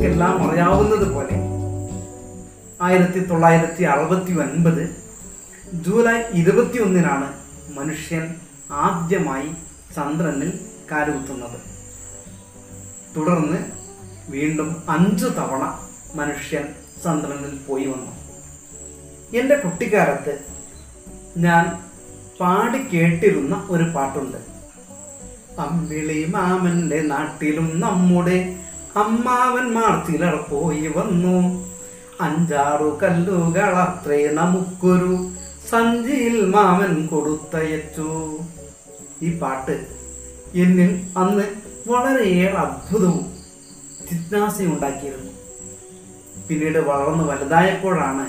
നമുക്കെല്ലാം അറിയാവുന്നത് പോലെ ആയിരത്തി തൊള്ളായിരത്തി അറുപത്തി ഒൻപത് ജൂലൈ ഇരുപത്തി ഒന്നിനാണ് മനുഷ്യൻ ആദ്യമായി ചന്ദ്രനിൽ കാലുകുത്തുന്നത് തുടർന്ന് വീണ്ടും അഞ്ചു തവണ മനുഷ്യൻ ചന്ദ്രനിൽ പോയി വന്നു എൻ്റെ കുട്ടിക്കാലത്ത് ഞാൻ പാടി കേട്ടിരുന്ന ഒരു പാട്ടുണ്ട് അമ്പിളി മാമന്റെ നാട്ടിലും നമ്മുടെ അമ്മാവന്മാർ ചിലർ പോയി വന്നു അഞ്ചാറു കല്ലുകൾ അത്രേ നമുക്കൊരു സഞ്ചിയിൽ മാമൻ കൊടുത്തയച്ചു ഈ പാട്ട് എന്നിൽ അന്ന് വളരെയേറെ അത്ഭുതവും ജിജ്ഞാസയും ഉണ്ടാക്കിയിരുന്നു പിന്നീട് വളർന്നു വലുതായപ്പോഴാണ്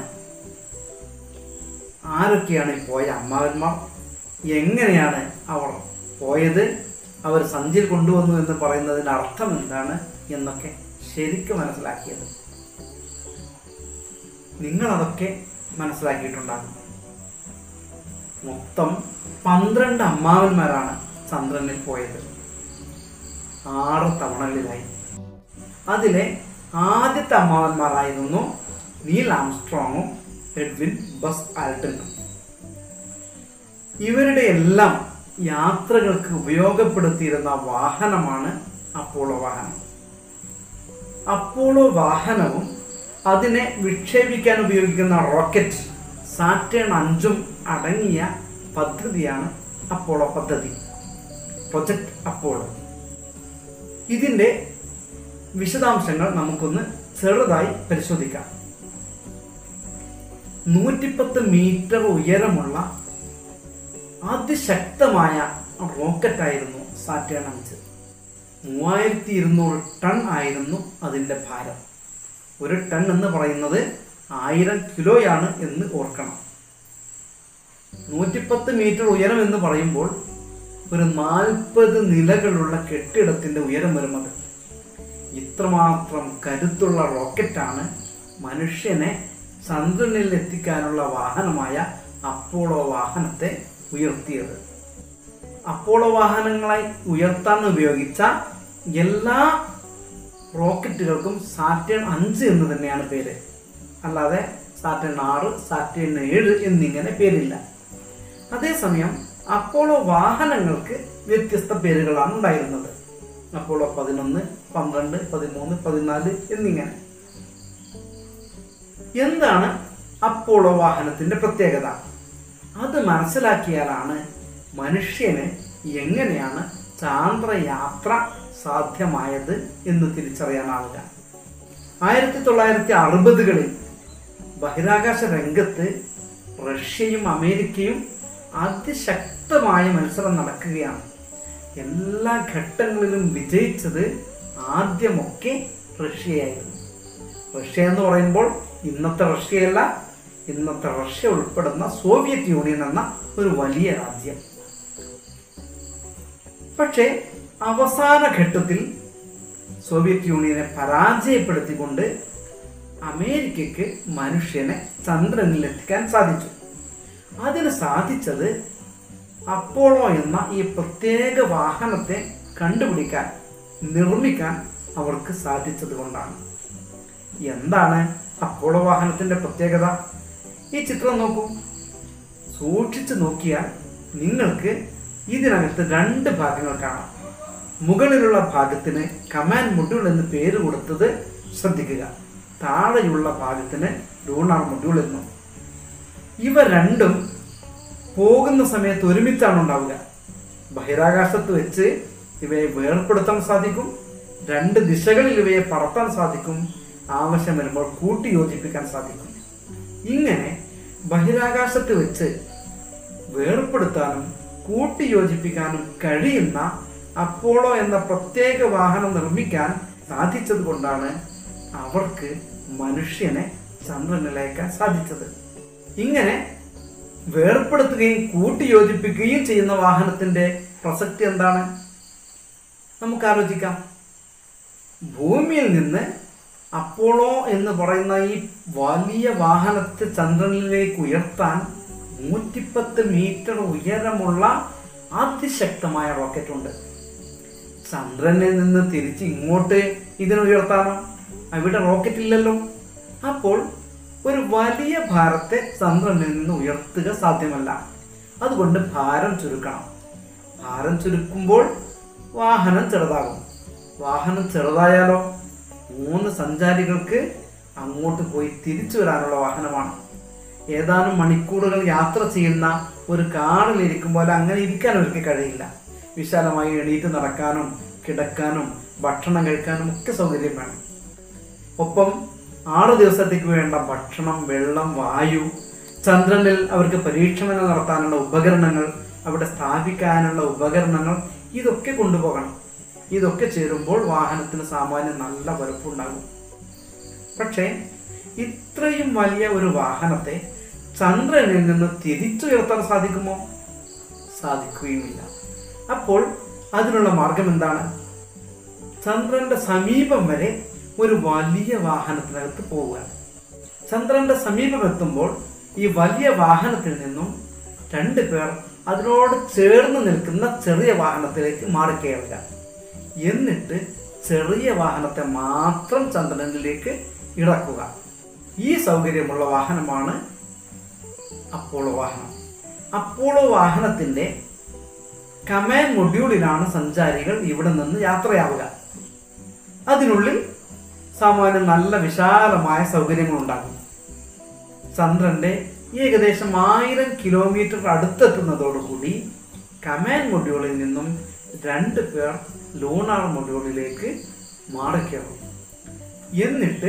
ആരൊക്കെയാണ് ഈ പോയ അമ്മാവന്മാർ എങ്ങനെയാണ് അവർ പോയത് അവർ സഞ്ചിയിൽ കൊണ്ടുവന്നു എന്ന് പറയുന്നതിന്റെ അർത്ഥം എന്താണ് എന്നൊക്കെ ശരിക്കും മനസ്സിലാക്കിയത് നിങ്ങൾ അതൊക്കെ മനസ്സിലാക്കിയിട്ടുണ്ടാകും മൊത്തം പന്ത്രണ്ട് അമ്മാവന്മാരാണ് ചന്ദ്രനിൽ പോയത് ആറ് തവണകളിലായി അതിലെ ആദ്യത്തെ അമ്മാവന്മാരായിരുന്നു നീൽ ആംസ്ട്രോങ്ങും എഡ്വിൻ ബസ് ആൽട്ടനും ഇവരുടെ എല്ലാം യാത്രകൾക്ക് ഉപയോഗപ്പെടുത്തിയിരുന്ന വാഹനമാണ് അപ്പോളോ വാഹനം അപ്പോളോ വാഹനവും അതിനെ വിക്ഷേപിക്കാൻ ഉപയോഗിക്കുന്ന റോക്കറ്റ് സാറ്റേൺ അഞ്ചും അടങ്ങിയ പദ്ധതിയാണ് അപ്പോളോ പദ്ധതി പ്രൊജക്ട് അപ്പോളോ ഇതിന്റെ വിശദാംശങ്ങൾ നമുക്കൊന്ന് ചെറുതായി പരിശോധിക്കാം നൂറ്റിപ്പത്ത് മീറ്റർ ഉയരമുള്ള അതിശക്തമായ റോക്കറ്റായിരുന്നു സാറ്റേൺ അഞ്ച് മൂവായിരത്തി ഇരുന്നൂറ് ടൺ ആയിരുന്നു അതിൻ്റെ ഭാരം ഒരു ടൺ എന്ന് പറയുന്നത് ആയിരം കിലോയാണ് എന്ന് ഓർക്കണം നൂറ്റിപ്പത്ത് മീറ്റർ ഉയരം എന്ന് പറയുമ്പോൾ ഒരു നാൽപ്പത് നിലകളുള്ള കെട്ടിടത്തിന്റെ ഉയരം വരുന്നത് ഇത്രമാത്രം കരുത്തുള്ള റോക്കറ്റാണ് മനുഷ്യനെ ചന്ദ്രനിൽ എത്തിക്കാനുള്ള വാഹനമായ അപ്പോളോ വാഹനത്തെ ഉയർത്തിയത് അപ്പോളോ വാഹനങ്ങളായി ഉയർത്താൻ ഉപയോഗിച്ച എല്ലാ റോക്കറ്റുകൾക്കും സാറ്റേൺ അഞ്ച് എന്ന് തന്നെയാണ് പേര് അല്ലാതെ സാറ്റേൺ ആറ് സാറ്റേൺ ഏഴ് എന്നിങ്ങനെ പേരില്ല അതേസമയം അപ്പോളോ വാഹനങ്ങൾക്ക് വ്യത്യസ്ത പേരുകളാണ് ഉണ്ടായിരുന്നത് അപ്പോളോ പതിനൊന്ന് പന്ത്രണ്ട് പതിമൂന്ന് പതിനാല് എന്നിങ്ങനെ എന്താണ് അപ്പോളോ വാഹനത്തിന്റെ പ്രത്യേകത അത് മനസ്സിലാക്കിയാലാണ് മനുഷ്യന് എങ്ങനെയാണ് ചാന്ദ്രയാത്ര സാധ്യമായത് എന്ന് തിരിച്ചറിയാനാവുക ആയിരത്തി തൊള്ളായിരത്തി അറുപതുകളിൽ ബഹിരാകാശ രംഗത്ത് റഷ്യയും അമേരിക്കയും അതിശക്തമായ മത്സരം നടക്കുകയാണ് എല്ലാ ഘട്ടങ്ങളിലും വിജയിച്ചത് ആദ്യമൊക്കെ റഷ്യയായിരുന്നു റഷ്യ എന്ന് പറയുമ്പോൾ ഇന്നത്തെ റഷ്യയല്ല ഇന്നത്തെ റഷ്യ ഉൾപ്പെടുന്ന സോവിയറ്റ് യൂണിയൻ എന്ന ഒരു വലിയ രാജ്യം പക്ഷേ അവസാന ഘട്ടത്തിൽ സോവിയറ്റ് യൂണിയനെ പരാജയപ്പെടുത്തിക്കൊണ്ട് അമേരിക്കയ്ക്ക് മനുഷ്യനെ ചന്ദ്രനിൽ എത്തിക്കാൻ സാധിച്ചു അതിന് സാധിച്ചത് അപ്പോളോ എന്ന ഈ പ്രത്യേക വാഹനത്തെ കണ്ടുപിടിക്കാൻ നിർമ്മിക്കാൻ അവർക്ക് സാധിച്ചത് കൊണ്ടാണ് എന്താണ് അപ്പോളോ വാഹനത്തിന്റെ പ്രത്യേകത ഈ ചിത്രം നോക്കൂ സൂക്ഷിച്ചു നോക്കിയാൽ നിങ്ങൾക്ക് ഇതിനകത്ത് രണ്ട് ഭാഗങ്ങൾ കാണാം മുകളിലുള്ള ഭാഗത്തിന് കമാൻഡ് മൊഡ്യൂൾ എന്ന് പേര് കൊടുത്തത് ശ്രദ്ധിക്കുക താഴെയുള്ള ഭാഗത്തിന് ലൂണാർ മൊഡ്യൂൾ എന്നും ഇവ രണ്ടും പോകുന്ന സമയത്ത് ഒരുമിച്ചാണ് ഉണ്ടാവുക ബഹിരാകാശത്ത് വെച്ച് ഇവയെ വേർപ്പെടുത്താൻ സാധിക്കും രണ്ട് ദിശകളിൽ ഇവയെ പറത്താൻ സാധിക്കും ആവശ്യം വരുമ്പോൾ കൂട്ടി യോജിപ്പിക്കാൻ സാധിക്കും ഇങ്ങനെ ബഹിരാകാശത്ത് വെച്ച് വേർപ്പെടുത്താനും കൂട്ടി യോജിപ്പിക്കാനും കഴിയുന്ന അപ്പോളോ എന്ന പ്രത്യേക വാഹനം നിർമ്മിക്കാൻ സാധിച്ചത് കൊണ്ടാണ് അവർക്ക് മനുഷ്യനെ ചന്ദ്രനിലേക്കാൻ സാധിച്ചത് ഇങ്ങനെ വേർപ്പെടുത്തുകയും കൂട്ടി യോജിപ്പിക്കുകയും ചെയ്യുന്ന വാഹനത്തിന്റെ പ്രസക്തി എന്താണ് നമുക്ക് ആലോചിക്കാം ഭൂമിയിൽ നിന്ന് അപ്പോളോ എന്ന് പറയുന്ന ഈ വലിയ വാഹനത്തെ ചന്ദ്രനിലേക്ക് ഉയർത്താൻ നൂറ്റിപ്പത്ത് മീറ്റർ ഉയരമുള്ള അതിശക്തമായ റോക്കറ്റ് ഉണ്ട് ചന്ദ്രനിൽ നിന്ന് തിരിച്ച് ഇങ്ങോട്ട് ഇതിനെ ഉയർത്താനോ അവിടെ റോക്കറ്റ് ഇല്ലല്ലോ അപ്പോൾ ഒരു വലിയ ഭാരത്തെ ചന്ദ്രനിൽ നിന്ന് ഉയർത്തുക സാധ്യമല്ല അതുകൊണ്ട് ഭാരം ചുരുക്കണം ഭാരം ചുരുക്കുമ്പോൾ വാഹനം ചെറുതാകും വാഹനം ചെറുതായാലോ മൂന്ന് സഞ്ചാരികൾക്ക് അങ്ങോട്ട് പോയി തിരിച്ചു വരാനുള്ള വാഹനമാണ് ഏതാനും മണിക്കൂറുകൾ യാത്ര ചെയ്യുന്ന ഒരു കാറിൽ ഇരിക്കുമ്പോൾ അങ്ങനെ ഇരിക്കാൻ അവർക്ക് കഴിയില്ല വിശാലമായി എണീറ്റ് നടക്കാനും കിടക്കാനും ഭക്ഷണം കഴിക്കാനും ഒക്കെ സൗകര്യം വേണം ഒപ്പം ആറ് ദിവസത്തേക്ക് വേണ്ട ഭക്ഷണം വെള്ളം വായു ചന്ദ്രനിൽ അവർക്ക് പരീക്ഷണങ്ങൾ നടത്താനുള്ള ഉപകരണങ്ങൾ അവിടെ സ്ഥാപിക്കാനുള്ള ഉപകരണങ്ങൾ ഇതൊക്കെ കൊണ്ടുപോകണം ഇതൊക്കെ ചേരുമ്പോൾ വാഹനത്തിന് സാമാന്യം നല്ല വലുപ്പമുണ്ടാകും പക്ഷേ ഇത്രയും വലിയ ഒരു വാഹനത്തെ ചന്ദ്രനിൽ നിന്ന് തിരിച്ചുയർത്താൻ സാധിക്കുമോ സാധിക്കുകയുമില്ല അപ്പോൾ അതിനുള്ള മാർഗം എന്താണ് ചന്ദ്രന്റെ സമീപം വരെ ഒരു വലിയ വാഹനത്തിനകത്ത് പോവുക ചന്ദ്രന്റെ സമീപം എത്തുമ്പോൾ ഈ വലിയ വാഹനത്തിൽ നിന്നും രണ്ടു പേർ അതിനോട് ചേർന്ന് നിൽക്കുന്ന ചെറിയ വാഹനത്തിലേക്ക് മാറിക്കയറുക എന്നിട്ട് ചെറിയ വാഹനത്തെ മാത്രം ചന്ദ്രനിലേക്ക് ഇറക്കുക ഈ സൗകര്യമുള്ള വാഹനമാണ് അപ്പോളോ വാഹനം അപ്പോളോ വാഹനത്തിന്റെ കമാൻഡ് മൊഡ്യൂളിലാണ് സഞ്ചാരികൾ ഇവിടെ നിന്ന് യാത്രയാവുക അതിനുള്ളിൽ സാമാന്യം നല്ല വിശാലമായ സൗകര്യങ്ങൾ ഉണ്ടാകും ചന്ദ്രന്റെ ഏകദേശം ആയിരം കിലോമീറ്റർ അടുത്തെത്തുന്നതോടുകൂടി കമാൻഡ് മൊഡ്യൂളിൽ നിന്നും രണ്ട് പേർ ലൂണാർ മൊഡ്യൂളിലേക്ക് മാറിക്കയറും എന്നിട്ട്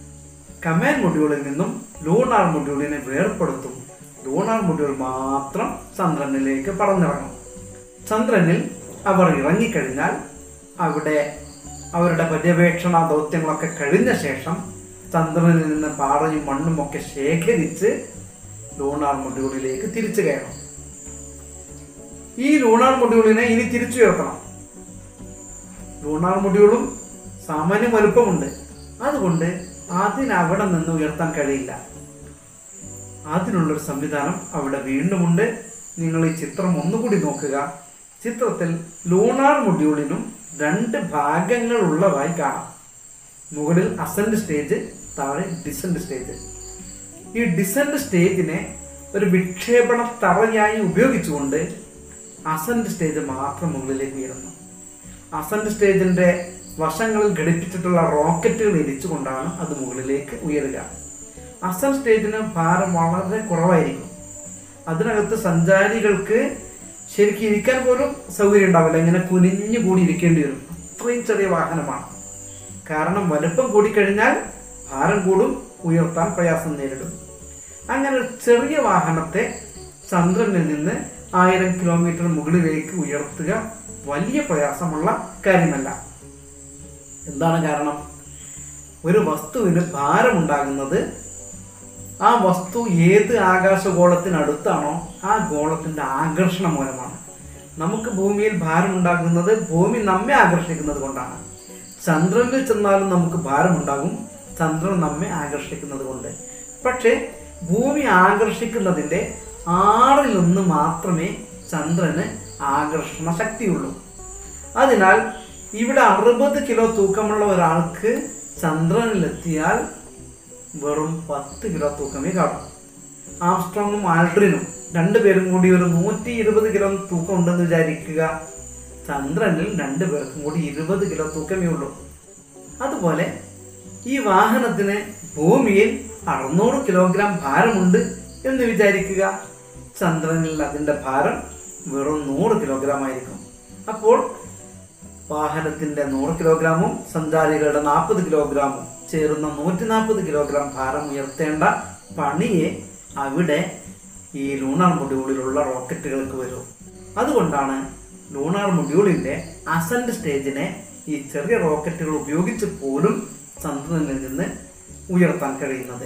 കമാൻഡ് മൊഡ്യൂളിൽ നിന്നും ലൂണാർ മൊഡ്യൂളിനെ വേർപ്പെടുത്തും ലൂണാർ മൊഡ്യൂൾ മാത്രം ചന്ദ്രനിലേക്ക് പറന്നിറങ്ങും ചന്ദ്രനിൽ അവർ ഇറങ്ങിക്കഴിഞ്ഞാൽ അവിടെ അവരുടെ പര്യവേക്ഷണ ദൗത്യങ്ങളൊക്കെ കഴിഞ്ഞ ശേഷം ചന്ദ്രനിൽ നിന്ന് പാറയും മണ്ണും ഒക്കെ ശേഖരിച്ച് ലൂണാർ മൊഡ്യൂളിലേക്ക് തിരിച്ചു കയറും ഈ ലൂണാർ മൊഡ്യൂളിനെ ഇനി തിരിച്ചുയർത്തണം ലൂണാർ മൊഡ്യൂളും സാമാന്യ വലുപ്പമുണ്ട് അതുകൊണ്ട് അതിന് അവിടെ നിന്ന് ഉയർത്താൻ കഴിയില്ല അതിനുള്ളൊരു സംവിധാനം അവിടെ വീണ്ടുമുണ്ട് നിങ്ങൾ ഈ ചിത്രം ഒന്നുകൂടി നോക്കുക ചിത്രത്തിൽ ലൂണാർ മൊഡ്യൂളിനും രണ്ട് ഭാഗങ്ങൾ ഉള്ളതായി കാണാം മുകളിൽ അസെന്റ് സ്റ്റേജ് താഴെ ഡിസെന്റ് സ്റ്റേജ് ഈ ഡിസെന്റ് സ്റ്റേജിനെ ഒരു വിക്ഷേപണ തറയായി ഉപയോഗിച്ചുകൊണ്ട് അസെന്റ് സ്റ്റേജ് മാത്രം മുകളിലേക്ക് ഉയരുന്നു അസെന്റ് സ്റ്റേജിന്റെ വശങ്ങളിൽ ഘടിപ്പിച്ചിട്ടുള്ള റോക്കറ്റുകൾ ഇരിച്ചുകൊണ്ടാണ് അത് മുകളിലേക്ക് ഉയരുക അസെന്റ് സ്റ്റേജിന് ഭാരം വളരെ കുറവായിരിക്കും അതിനകത്ത് സഞ്ചാരികൾക്ക് ശരിക്കും ഇരിക്കാൻ പോലും സൗകര്യം ഉണ്ടാവില്ല ഇങ്ങനെ കുനിഞ്ഞു കൂടി ഇരിക്കേണ്ടി വരും അത്രയും ചെറിയ വാഹനമാണ് കാരണം വലുപ്പം കൂടിക്കഴിഞ്ഞാൽ ഭാരം കൂടും ഉയർത്താൻ പ്രയാസം നേരിടും അങ്ങനെ ഒരു ചെറിയ വാഹനത്തെ ചന്ദ്രനിൽ നിന്ന് ആയിരം കിലോമീറ്റർ മുകളിലേക്ക് ഉയർത്തുക വലിയ പ്രയാസമുള്ള കാര്യമല്ല എന്താണ് കാരണം ഒരു വസ്തുവിന് ഭാരമുണ്ടാകുന്നത് ആ വസ്തു ഏത് ആകാശഗോളത്തിനടുത്താണോ ആ ഗോളത്തിന്റെ ആകർഷണം മൂലമാണ് നമുക്ക് ഭൂമിയിൽ ഭാരമുണ്ടാകുന്നത് ഭൂമി നമ്മെ ആകർഷിക്കുന്നത് കൊണ്ടാണ് ചന്ദ്രനിൽ ചെന്നാലും നമുക്ക് ഭാരമുണ്ടാകും ചന്ദ്രൻ നമ്മെ ആകർഷിക്കുന്നത് കൊണ്ട് പക്ഷേ ഭൂമി ആകർഷിക്കുന്നതിന്റെ ആറിലൊന്ന് മാത്രമേ ചന്ദ്രന് ആകർഷണ ശക്തിയുള്ളൂ അതിനാൽ ഇവിടെ അറുപത് കിലോ തൂക്കമുള്ള ഒരാൾക്ക് ചന്ദ്രനിലെത്തിയാൽ വെറും പത്ത് കിലോ തൂക്കമേ കാണും ആംസ്ട്രോങ്ങും ആൽഡ്രിനും രണ്ടുപേരും കൂടി ഒരു നൂറ്റി ഇരുപത് കിലോ തൂക്കം ഉണ്ടെന്ന് വിചാരിക്കുക ചന്ദ്രനിൽ രണ്ടു പേർക്കും കൂടി ഇരുപത് കിലോ തൂക്കമേ ഉള്ളൂ അതുപോലെ ഈ വാഹനത്തിന് ഭൂമിയിൽ അറുന്നൂറ് കിലോഗ്രാം ഭാരമുണ്ട് എന്ന് വിചാരിക്കുക ചന്ദ്രനിൽ അതിന്റെ ഭാരം വെറും നൂറ് കിലോഗ്രാം ആയിരിക്കും അപ്പോൾ വാഹനത്തിന്റെ നൂറ് കിലോഗ്രാമും സഞ്ചാരികളുടെ നാൽപ്പത് കിലോഗ്രാമും ചേരുന്ന നൂറ്റി നാൽപ്പത് കിലോഗ്രാം ഭാരം ഉയർത്തേണ്ട പണിയെ അവിടെ ഈ ലൂണാർ മൊഡ്യൂളിലുള്ള റോക്കറ്റുകൾക്ക് വരും അതുകൊണ്ടാണ് ലൂണാർ മൊഡ്യൂളിന്റെ അസന്റ് സ്റ്റേജിനെ ഈ ചെറിയ റോക്കറ്റുകൾ ഉപയോഗിച്ച് പോലും ചന്ദ്രനിൽ നിന്ന് ഉയർത്താൻ കഴിയുന്നത്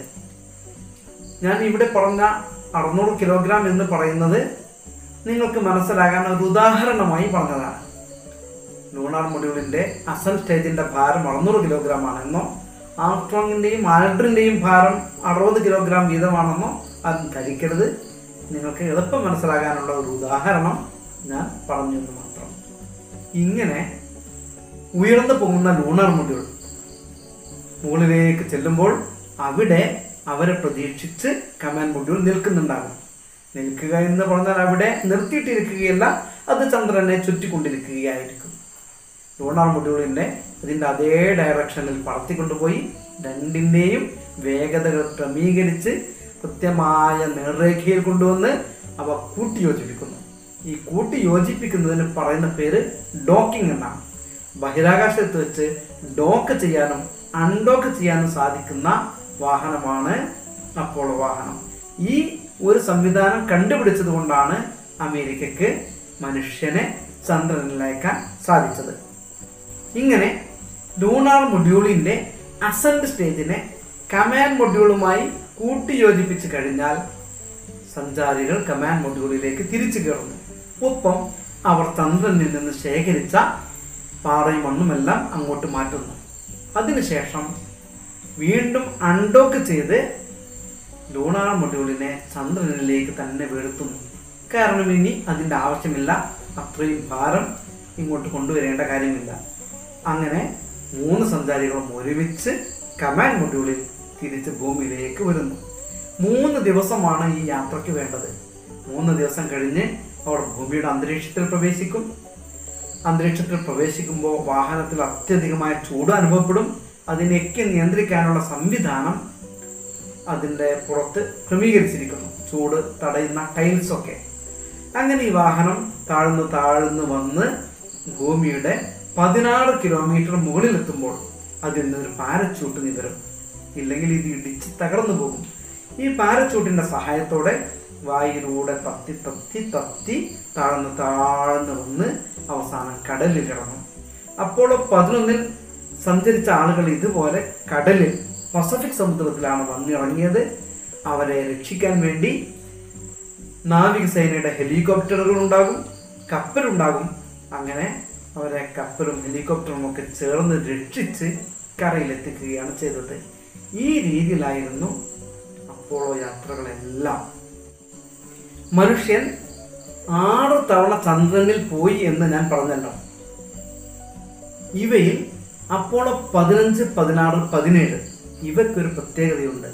ഞാൻ ഇവിടെ പറഞ്ഞ അറുന്നൂറ് കിലോഗ്രാം എന്ന് പറയുന്നത് നിങ്ങൾക്ക് മനസ്സിലാകാൻ ഒരു ഉദാഹരണമായി പറഞ്ഞതാണ് ലൂണാർ മൊഡ്യൂളിന്റെ അസൽ സ്റ്റേജിന്റെ ഭാരം അറുന്നൂറ് കിലോഗ്രാം ആണെന്നോ ആംസ്ട്രോങ്ങിന്റെയും ആൽഡ്രിന്റെയും ഭാരം അറുപത് കിലോഗ്രാം വീതമാണെന്നോ അത് ധരിക്കരുത് നിങ്ങൾക്ക് എളുപ്പം മനസ്സിലാകാനുള്ള ഒരു ഉദാഹരണം ഞാൻ പറഞ്ഞു എന്ന് മാത്രം ഇങ്ങനെ ഉയർന്നു പോകുന്ന ലൂണാർ മൊഡ്യൂൾ മുകളിലേക്ക് ചെല്ലുമ്പോൾ അവിടെ അവരെ പ്രതീക്ഷിച്ച് കമാൻഡ് മൊഡ്യൂൾ നിൽക്കുന്നുണ്ടാകും നിൽക്കുക എന്ന് പറഞ്ഞാൽ അവിടെ നിർത്തിയിട്ടിരിക്കുകയല്ല അത് ചന്ദ്രനെ ചുറ്റിക്കൊണ്ടിരിക്കുകയായിരിക്കും ലൂണാർ മൊഡ്യൂളിന്റെ അതിന്റെ അതേ ഡയറക്ഷനിൽ പറത്തിക്കൊണ്ടുപോയി രണ്ടിന്റെയും വേഗതകൾ ക്രമീകരിച്ച് കൃത്യമായ നേർരേഖയിൽ കൊണ്ടുവന്ന് അവ കൂട്ടിയോജിപ്പിക്കുന്നു ഈ കൂട്ടി യോജിപ്പിക്കുന്നതിന് പറയുന്ന പേര് ഡോക്കിംഗ് എന്നാണ് ബഹിരാകാശത്ത് വെച്ച് ഡോക്ക് ചെയ്യാനും അൺഡോക്ക് ചെയ്യാനും സാധിക്കുന്ന വാഹനമാണ് അപ്പോളോ വാഹനം ഈ ഒരു സംവിധാനം കണ്ടുപിടിച്ചത് കൊണ്ടാണ് അമേരിക്കക്ക് മനുഷ്യനെ ചന്ദ്രനിലേക്കാൻ സാധിച്ചത് ഇങ്ങനെ ലൂണാർ മൊഡ്യൂളിന്റെ അസന്റ് സ്റ്റേജിനെ കമാൻഡ് മൊഡ്യൂളുമായി കൂട്ടിയോജിപ്പിച്ച് കഴിഞ്ഞാൽ സഞ്ചാരികൾ കമാൻഡ് മൊഡ്യൂളിലേക്ക് തിരിച്ചു കയറുന്നു ഒപ്പം അവർ ചന്ദ്രനിൽ നിന്ന് ശേഖരിച്ച പാറയും മണ്ണുമെല്ലാം അങ്ങോട്ട് മാറ്റുന്നു അതിനുശേഷം വീണ്ടും അൺഡോക്ക് ചെയ്ത് ലൂണാർ മൊഡ്യൂളിനെ ചന്ദ്രനിലേക്ക് തന്നെ വീഴ്ത്തുന്നു കാരണം ഇനി അതിൻ്റെ ആവശ്യമില്ല അത്രയും ഭാരം ഇങ്ങോട്ട് കൊണ്ടുവരേണ്ട കാര്യമില്ല അങ്ങനെ മൂന്ന് സഞ്ചാരികളും ഒരുമിച്ച് കമാൻഡ് മൊഡ്യൂളിൽ തിരിച്ച് ഭൂമിയിലേക്ക് വരുന്നു മൂന്ന് ദിവസമാണ് ഈ യാത്രയ്ക്ക് വേണ്ടത് മൂന്ന് ദിവസം കഴിഞ്ഞ് അവർ ഭൂമിയുടെ അന്തരീക്ഷത്തിൽ പ്രവേശിക്കും അന്തരീക്ഷത്തിൽ പ്രവേശിക്കുമ്പോൾ വാഹനത്തിൽ അത്യധികമായ ചൂട് അനുഭവപ്പെടും അതിനെയൊക്കെ നിയന്ത്രിക്കാനുള്ള സംവിധാനം അതിൻ്റെ പുറത്ത് ക്രമീകരിച്ചിരിക്കുന്നു ചൂട് തടയുന്ന ടൈൽസ് ഒക്കെ അങ്ങനെ ഈ വാഹനം താഴ്ന്നു താഴ്ന്നു വന്ന് ഭൂമിയുടെ പതിനാറ് കിലോമീറ്റർ മുകളിലെത്തുമ്പോൾ അതിൽ നിന്ന് ഒരു പാരച്ചൂട്ട് നിവരും ഇല്ലെങ്കിൽ ഇത് ഇടിച്ച് തകർന്നു പോകും ഈ പാരച്ചൂട്ടിന്റെ സഹായത്തോടെ വായിലൂടെ തത്തി തത്തി തത്തി താഴ്ന്ന് താഴ്ന്ന് വന്ന് അവസാനം കടലിൽ ഇറങ്ങും അപ്പോളോ പതിനൊന്നിൽ സഞ്ചരിച്ച ആളുകൾ ഇതുപോലെ കടലിൽ പസഫിക് സമുദ്രത്തിലാണ് വന്നിറങ്ങിയത് അവരെ രക്ഷിക്കാൻ വേണ്ടി നാവികസേനയുടെ ഹെലികോപ്റ്ററുകൾ ഉണ്ടാകും കപ്പലുണ്ടാകും അങ്ങനെ അവരെ കപ്പലും ഹെലികോപ്റ്ററും ഒക്കെ ചേർന്ന് രക്ഷിച്ച് കരയിലെത്തിക്കുകയാണ് ചെയ്തത് ഈ രീതിയിലായിരുന്നു അപ്പോളോ യാത്രകളെല്ലാം മനുഷ്യൻ ആറ് തവണ ചന്ദ്രനിൽ പോയി എന്ന് ഞാൻ പറഞ്ഞല്ലോ ഇവയിൽ അപ്പോളോ പതിനഞ്ച് പതിനാറ് പതിനേഴ് ഇവയ്ക്കൊരു പ്രത്യേകതയുണ്ട്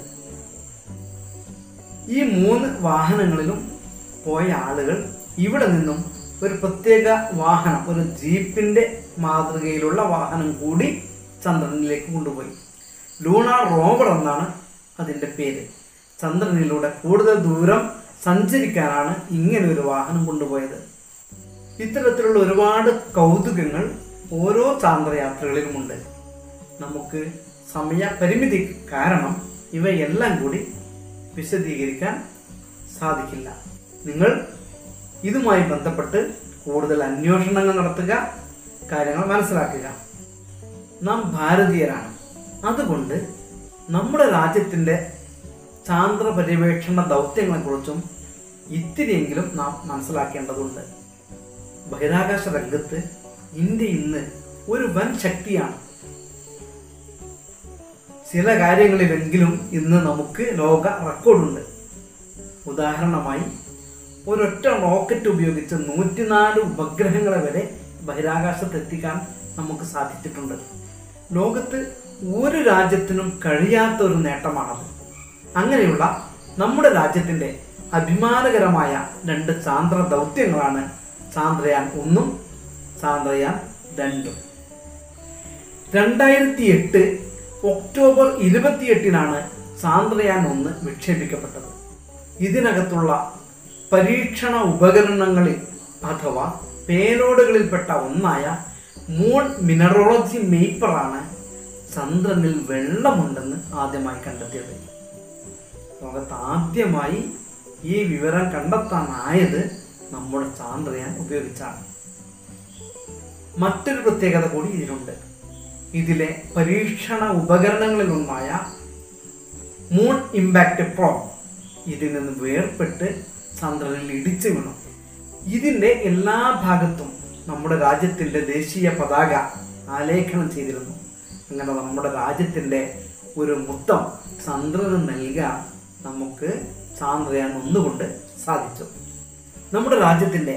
ഈ മൂന്ന് വാഹനങ്ങളിലും പോയ ആളുകൾ ഇവിടെ നിന്നും ഒരു പ്രത്യേക വാഹനം ഒരു ജീപ്പിന്റെ മാതൃകയിലുള്ള വാഹനം കൂടി ചന്ദ്രനിലേക്ക് കൊണ്ടുപോയി ലൂണാർ റോവർ എന്നാണ് അതിന്റെ പേര് ചന്ദ്രനിലൂടെ കൂടുതൽ ദൂരം സഞ്ചരിക്കാനാണ് ഇങ്ങനെ ഒരു വാഹനം കൊണ്ടുപോയത് ഇത്തരത്തിലുള്ള ഒരുപാട് കൗതുകങ്ങൾ ഓരോ ചാന്ദ്രയാത്രകളിലുമുണ്ട് നമുക്ക് സമയ പരിമിതി കാരണം ഇവയെല്ലാം കൂടി വിശദീകരിക്കാൻ സാധിക്കില്ല നിങ്ങൾ ഇതുമായി ബന്ധപ്പെട്ട് കൂടുതൽ അന്വേഷണങ്ങൾ നടത്തുക കാര്യങ്ങൾ മനസ്സിലാക്കുക നാം ഭാരതീയരാണ് അതുകൊണ്ട് നമ്മുടെ രാജ്യത്തിൻ്റെ ചാന്ദ്ര പര്യവേക്ഷണ ദൗത്യങ്ങളെക്കുറിച്ചും ഇത്തിരിയെങ്കിലും നാം മനസ്സിലാക്കേണ്ടതുണ്ട് ബഹിരാകാശ രംഗത്ത് ഇന്ത്യ ഇന്ന് ഒരു വൻ ശക്തിയാണ് ചില കാര്യങ്ങളിലെങ്കിലും ഇന്ന് നമുക്ക് ലോക റെക്കോർഡുണ്ട് ഉദാഹരണമായി ഒരൊറ്റ റോക്കറ്റ് ഉപയോഗിച്ച് നൂറ്റിനാല് ഉപഗ്രഹങ്ങളെ വരെ ബഹിരാകാശത്ത് എത്തിക്കാൻ നമുക്ക് സാധിച്ചിട്ടുണ്ട് ലോകത്ത് ഒരു രാജ്യത്തിനും കഴിയാത്ത ഒരു നേട്ടമാണത് അങ്ങനെയുള്ള നമ്മുടെ രാജ്യത്തിന്റെ അഭിമാനകരമായ രണ്ട് ചാന്ദ്ര ദൗത്യങ്ങളാണ് ചാന്ദ്രയാൻ ഒന്നും ചാന്ദ്രയാൻ രണ്ടും രണ്ടായിരത്തി എട്ട് ഒക്ടോബർ ഇരുപത്തിയെട്ടിനാണ് ചാന്ദ്രയാൻ ഒന്ന് വിക്ഷേപിക്കപ്പെട്ടത് ഇതിനകത്തുള്ള പരീക്ഷണ ഉപകരണങ്ങളിൽ അഥവാ പേലോഡുകളിൽപ്പെട്ട ഒന്നായ മൂൺ മിനറോളജി മേപ്പറാണ് ചന്ദ്രനിൽ വെള്ളമുണ്ടെന്ന് ആദ്യമായി കണ്ടെത്തിയത് ലോകത്ത് ആദ്യമായി ഈ വിവരം കണ്ടെത്താനായത് നമ്മുടെ ചാന്ദ്രയാൻ ഉപയോഗിച്ചാണ് മറ്റൊരു പ്രത്യേകത കൂടി ഇതിനുണ്ട് ഇതിലെ പരീക്ഷണ ഉപകരണങ്ങളിലൊന്നായ മൂൺ ഇമ്പാക്ട് പ്രോ ഇതിൽ നിന്ന് വേർപെട്ട് ചന്ദ്രനിൽ ഇടിച്ചു വീണു ഇതിന്റെ എല്ലാ ഭാഗത്തും നമ്മുടെ രാജ്യത്തിന്റെ ദേശീയ പതാക ആലേഖനം ചെയ്തിരുന്നു അങ്ങനെ നമ്മുടെ രാജ്യത്തിന്റെ ഒരു മുത്തം ചന്ദ്രന് നൽകാൻ നമുക്ക് ചാന്ദ്രയാൻ ഒന്നുകൊണ്ട് സാധിച്ചു നമ്മുടെ രാജ്യത്തിന്റെ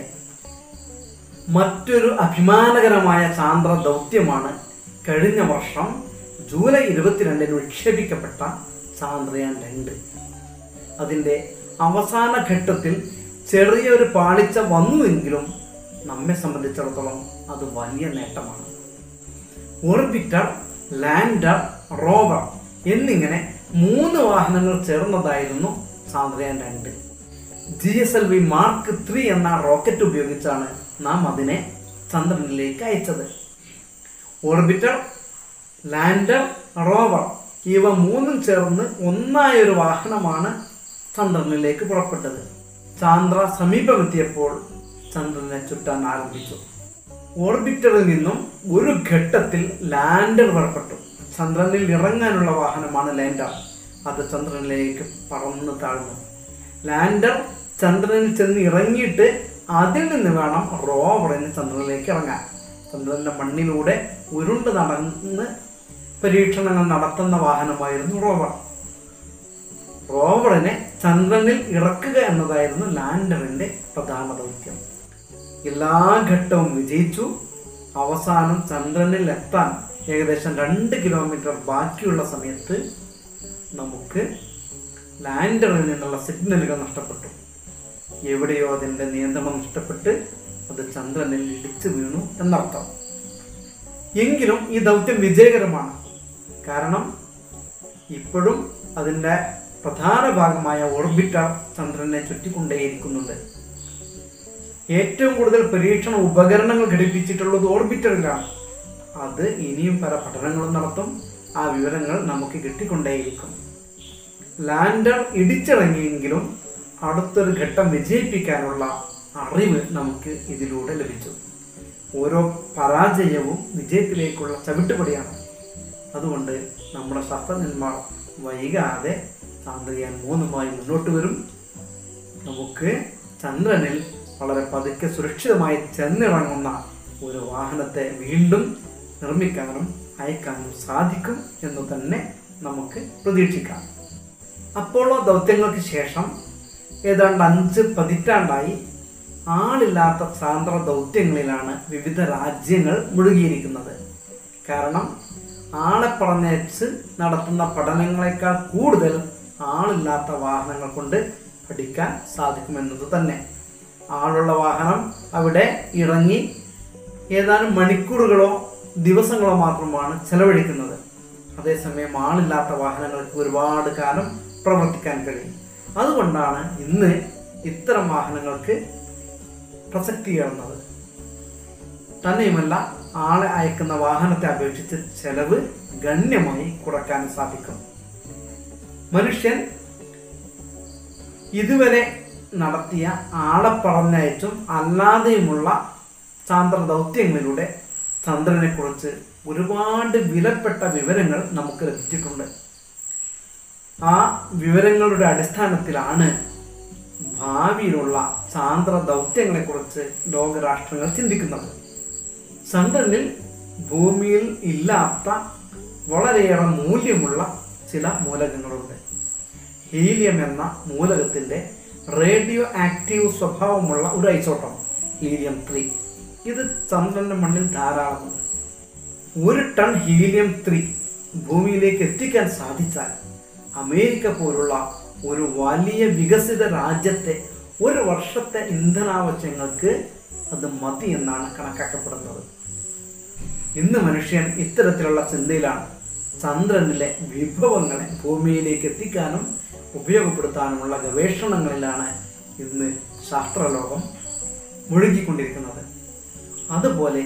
മറ്റൊരു അഭിമാനകരമായ ചാന്ദ്ര ദൗത്യമാണ് കഴിഞ്ഞ വർഷം ജൂലൈ ഇരുപത്തിരണ്ടിന് വിക്ഷേപിക്കപ്പെട്ട ചാന്ദ്രയാൻ രണ്ട് അതിൻ്റെ അവസാന ഘട്ടത്തിൽ ചെറിയൊരു പാളിച്ച വന്നുവെങ്കിലും നമ്മെ സംബന്ധിച്ചിടത്തോളം അത് വലിയ നേട്ടമാണ് ഓർബിറ്റർ ലാൻഡർ റോവർ എന്നിങ്ങനെ മൂന്ന് വാഹനങ്ങൾ ചേർന്നതായിരുന്നു ചാന്ദ്രയാൻ രണ്ട് G S L V mark three എന്ന റോക്കറ്റ് ഉപയോഗിച്ചാണ് നാം അതിനെ ചന്ദ്രനിലേക്ക് അയച്ചത് ഓർബിറ്റർ ലാൻഡർ റോവർ ഇവ മൂന്നും ചേർന്ന് ഒന്നായൊരു വാഹനമാണ് ചന്ദ്രനിലേക്ക് പുറപ്പെട്ടത് ചാന്ദ്ര സമീപമെത്തിയപ്പോൾ ചന്ദ്രനെ ചുറ്റാൻ ആരംഭിച്ചു ഓർബിറ്ററിൽ നിന്നും ഒരു ഘട്ടത്തിൽ ലാൻഡർ പുറപ്പെട്ടു ചന്ദ്രനിൽ ഇറങ്ങാനുള്ള വാഹനമാണ് ലാൻഡർ അത് ചന്ദ്രനിലേക്ക് പറന്ന് താഴ്ന്നു ലാൻഡർ ചന്ദ്രനിൽ ചെന്ന് ഇറങ്ങിയിട്ട് അതിൽ നിന്ന് വേണം റോവറിന് ചന്ദ്രനിലേക്ക് ഇറങ്ങാൻ ചന്ദ്രന്റെ മണ്ണിലൂടെ ഉരുണ്ട് നടന്ന് പരീക്ഷണങ്ങൾ നടത്തുന്ന വാഹനമായിരുന്നു റോവർ റോവറിനെ ചന്ദ്രനിൽ ഇറക്കുക എന്നതായിരുന്നു ലാൻഡറിന്റെ പ്രധാന ദൗത്യം എല്ലാ ഘട്ടവും വിജയിച്ചു അവസാനം ചന്ദ്രനിൽ എത്താൻ ഏകദേശം രണ്ട് കിലോമീറ്റർ ബാക്കിയുള്ള സമയത്ത് നമുക്ക് ലാൻഡറിൽ നിന്നുള്ള സിഗ്നലുകൾ നഷ്ടപ്പെട്ടു എവിടെയോ അതിൻ്റെ നിയന്ത്രണം നഷ്ടപ്പെട്ട് അത് ചന്ദ്രനിൽ ഇടിച്ചു വീണു എന്നർത്ഥം എങ്കിലും ഈ ദൗത്യം വിജയകരമാണ് കാരണം ഇപ്പോഴും അതിൻ്റെ പ്രധാന ഭാഗമായ ഓർബിറ്റർ ചന്ദ്രനെ ചുറ്റിക്കൊണ്ടേയിരിക്കുന്നുണ്ട് ഏറ്റവും കൂടുതൽ പരീക്ഷണ ഉപകരണങ്ങൾ ഘടിപ്പിച്ചിട്ടുള്ളത് ഓർബിറ്ററിലാണ് അത് ഇനിയും പല പഠനങ്ങളും നടത്തും ആ വിവരങ്ങൾ നമുക്ക് കിട്ടിക്കൊണ്ടേയിരിക്കും ലാൻഡർ ഇടിച്ചിറങ്ങിയെങ്കിലും അടുത്തൊരു ഘട്ടം വിജയിപ്പിക്കാനുള്ള അറിവ് നമുക്ക് ഇതിലൂടെ ലഭിച്ചു ഓരോ പരാജയവും വിജയത്തിലേക്കുള്ള ചവിട്ടുപടിയാണ് അതുകൊണ്ട് നമ്മുടെ ശാസ്ത്രജ്ഞന്മാർ വൈകാതെ ചന്ദ്രയാൻ മൂന്നുമായി മുന്നോട്ട് വരും നമുക്ക് ചന്ദ്രനിൽ വളരെ പതുക്കെ സുരക്ഷിതമായി ചെന്നിറങ്ങുന്ന ഒരു വാഹനത്തെ വീണ്ടും നിർമ്മിക്കാനും അയക്കാനും സാധിക്കും എന്ന് തന്നെ നമുക്ക് പ്രതീക്ഷിക്കാം അപ്പോളോ ദൗത്യങ്ങൾക്ക് ശേഷം ഏതാണ്ട് അഞ്ച് പതിറ്റാണ്ടായി ആളില്ലാത്ത ചാന്ദ്ര ദൗത്യങ്ങളിലാണ് വിവിധ രാജ്യങ്ങൾ മുഴുകിയിരിക്കുന്നത് കാരണം ആളെ പറഞ്ഞയച്ച് നടത്തുന്ന പഠനങ്ങളെക്കാൾ കൂടുതൽ ആളില്ലാത്ത വാഹനങ്ങൾ കൊണ്ട് പഠിക്കാൻ സാധിക്കുമെന്നത് തന്നെ ആളുള്ള വാഹനം അവിടെ ഇറങ്ങി ഏതാനും മണിക്കൂറുകളോ ദിവസങ്ങളോ മാത്രമാണ് ചെലവഴിക്കുന്നത് അതേസമയം ആളില്ലാത്ത വാഹനങ്ങൾക്ക് ഒരുപാട് കാലം പ്രവർത്തിക്കാൻ കഴിയും അതുകൊണ്ടാണ് ഇന്ന് ഇത്തരം വാഹനങ്ങൾക്ക് പ്രസക്തിയേറുന്നത് തന്നെയുമല്ല ആളെ അയക്കുന്ന വാഹനത്തെ അപേക്ഷിച്ച് ചെലവ് ഗണ്യമായി കുറയ്ക്കാൻ സാധിക്കും മനുഷ്യൻ ഇതുവരെ നടത്തിയ ആളെ പറഞ്ഞയച്ചും അല്ലാതെയുമുള്ള ചാന്ദ്ര ദൗത്യങ്ങളിലൂടെ ചന്ദ്രനെ കുറിച്ച് ഒരുപാട് വിലപ്പെട്ട വിവരങ്ങൾ നമുക്ക് ലഭിച്ചിട്ടുണ്ട് ആ വിവരങ്ങളുടെ അടിസ്ഥാനത്തിലാണ് ഭാവിയിലുള്ള ചാന്ദ്ര ദൗത്യങ്ങളെക്കുറിച്ച് ലോകരാഷ്ട്രങ്ങൾ ചിന്തിക്കുന്നത് ചന്ദ്രനിൽ ഭൂമിയിൽ ഇല്ലാത്ത വളരെയേറെ മൂല്യമുള്ള ചില മൂലകങ്ങളുണ്ട് ഹീലിയം എന്ന മൂലകത്തിന്റെ റേഡിയോ ആക്റ്റീവ് സ്വഭാവമുള്ള ഒരു ഐസോട്ടം ഹീലിയം ത്രീ ഇത് ചന്ദ്രന്റെ മണ്ണിൽ ധാരാളമുണ്ട് ഒരു ടൺ ഹീലിയം ത്രീ ഭൂമിയിലേക്ക് എത്തിക്കാൻ സാധിച്ചാൽ അമേരിക്ക പോലുള്ള ഒരു വലിയ വികസിത രാജ്യത്തെ ഒരു വർഷത്തെ ഇന്ധനാവശ്യങ്ങൾക്ക് അത് മതി എന്നാണ് കണക്കാക്കപ്പെടുന്നത് ഇന്ന് മനുഷ്യൻ ഇത്തരത്തിലുള്ള ചിന്തയിലാണ് ചന്ദ്രനിലെ വിഭവങ്ങളെ ഭൂമിയിലേക്ക് എത്തിക്കാനും ഉപയോഗപ്പെടുത്താനുമുള്ള ഗവേഷണങ്ങളിലാണ് ഇന്ന് ശാസ്ത്രലോകം മുഴുകിക്കൊണ്ടിരിക്കുന്നത് അതുപോലെ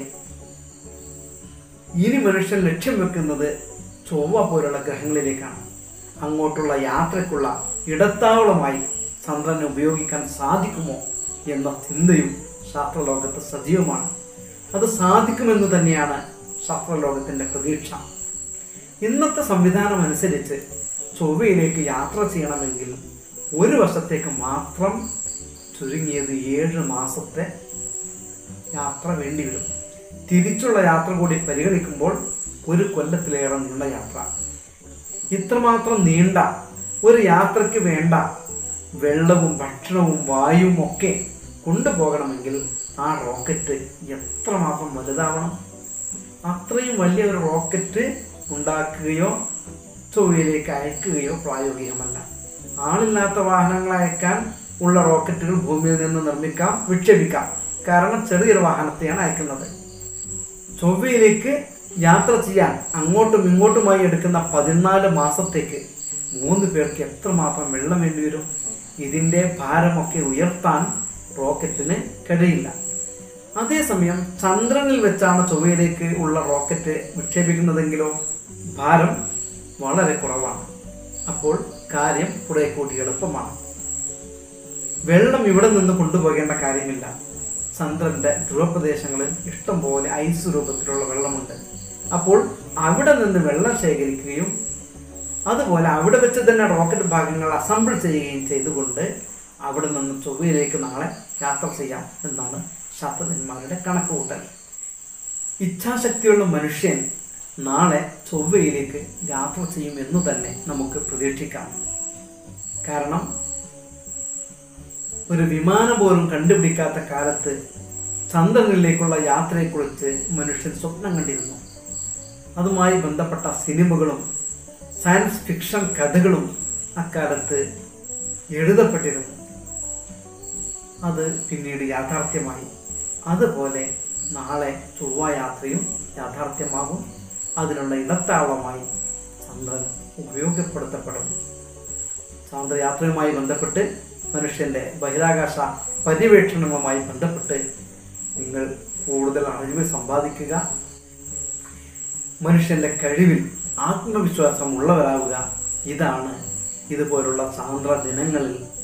ഇനി മനുഷ്യൻ ലക്ഷ്യം വെക്കുന്നത് ചൊവ്വ പോലുള്ള ഗ്രഹങ്ങളിലേക്കാണ് അങ്ങോട്ടുള്ള യാത്രയ്ക്കുള്ള ഇടത്താവളമായി ചന്ദ്രനെ ഉപയോഗിക്കാൻ സാധിക്കുമോ എന്ന ചിന്തയും ശാസ്ത്രലോകത്ത് സജീവമാണ് അത് സാധിക്കുമെന്ന് തന്നെയാണ് ശാസ്ത്രലോകത്തിന്റെ പ്രതീക്ഷ ഇന്നത്തെ സംവിധാനം അനുസരിച്ച് ചൊവ്വയിലേക്ക് യാത്ര ചെയ്യണമെങ്കിൽ ഒരു വർഷത്തേക്ക് മാത്രം ചുരുങ്ങിയത് ഏഴ് മാസത്തെ യാത്ര വേണ്ടിവരും തിരിച്ചുള്ള യാത്ര കൂടി പരിഗണിക്കുമ്പോൾ ഒരു കൊല്ലത്തിലേറെ നീണ്ട യാത്ര ഇത്രമാത്രം നീണ്ട ഒരു യാത്രയ്ക്ക് വേണ്ട വെള്ളവും ഭക്ഷണവും വായുവും ഒക്കെ കൊണ്ടുപോകണമെങ്കിൽ ആ റോക്കറ്റ് എത്രമാത്രം വലുതാവണം അത്രയും വലിയ ഒരു റോക്കറ്റ് ഉണ്ടാക്കുകയോ ചൊവ്വയിലേക്ക് അയക്കുകയോ പ്രായോഗികമല്ല ആളില്ലാത്ത വാഹനങ്ങൾ അയക്കാൻ ഉള്ള റോക്കറ്റുകൾ ഭൂമിയിൽ നിന്ന് നിർമ്മിക്കാം വിക്ഷേപിക്കാം കാരണം ചെറിയൊരു വാഹനത്തെയാണ് അയക്കുന്നത് ചൊവ്വയിലേക്ക് യാത്ര ചെയ്യാൻ അങ്ങോട്ടും ഇങ്ങോട്ടുമായി എടുക്കുന്ന പതിനാല് മാസത്തേക്ക് മൂന്ന് പേർക്ക് എത്രമാത്രം വെള്ളം വേണ്ടി വരും ഇതിൻ്റെ ഭാരമൊക്കെ ഉയർത്താൻ റോക്കറ്റിന് കഴിയില്ല അതേസമയം ചന്ദ്രനിൽ വെച്ചാണ് ചൊവ്വയിലേക്ക് ഉള്ള റോക്കറ്റ് വിക്ഷേപിക്കുന്നതെങ്കിലോ ഭാരം വളരെ കുറവാണ് അപ്പോൾ കാര്യം കുറെ കൂടി എളുപ്പമാണ് വെള്ളം ഇവിടെ നിന്ന് കൊണ്ടുപോകേണ്ട കാര്യമില്ല ചന്ദ്രന്റെ ധ്രുവപ്രദേശങ്ങളിൽ ഇഷ്ടംപോലെ ഐസ് രൂപത്തിലുള്ള വെള്ളമുണ്ട് അപ്പോൾ അവിടെ നിന്ന് വെള്ളം ശേഖരിക്കുകയും അതുപോലെ അവിടെ വെച്ച് തന്നെ റോക്കറ്റ് ഭാഗങ്ങൾ അസംബിൾ ചെയ്യുകയും ചെയ്തുകൊണ്ട് അവിടെ നിന്ന് ചൊവ്വയിലേക്ക് നാളെ യാത്ര ചെയ്യാം എന്നാണ് ശാസ്ത്രജ്ഞന്മാരുടെ കണക്കുകൂട്ടൽ ഇച്ഛാശക്തിയുള്ള മനുഷ്യൻ നാളെ ചൊവ്വയിലേക്ക് യാത്ര ചെയ്യുമെന്ന് തന്നെ നമുക്ക് പ്രതീക്ഷിക്കാം കാരണം ഒരു വിമാനം പോലും കണ്ടുപിടിക്കാത്ത കാലത്ത് ചന്ദ്രനിലേക്കുള്ള യാത്രയെക്കുറിച്ച് മനുഷ്യൻ സ്വപ്നം കണ്ടിരുന്നു അതുമായി ബന്ധപ്പെട്ട സിനിമകളും സയൻസ് ഫിക്ഷൻ കഥകളും അക്കാലത്ത് എഴുതപ്പെട്ടിരുന്നു അത് പിന്നീട് യാഥാർത്ഥ്യമായി അതുപോലെ നാളെ ചൊവ്വ യാത്രയും യാഥാർത്ഥ്യമാകും അതിനുള്ള ഇടത്താവളമായി ചന്ദ്രൻ ഉപയോഗപ്പെടുത്തപ്പെടും ചന്ദ്രയാത്രയുമായി ബന്ധപ്പെട്ട് മനുഷ്യന്റെ ബഹിരാകാശ പര്യവേക്ഷണങ്ങളുമായി ബന്ധപ്പെട്ട് നിങ്ങൾ കൂടുതൽ അറിവ് സമ്പാദിക്കുക മനുഷ്യന്റെ കഴിവിൽ ആത്മവിശ്വാസം ഉള്ളവരാവുക ഇതാണ് ഇതുപോലുള്ള ചാന്ദ്ര ദിനങ്ങളിൽ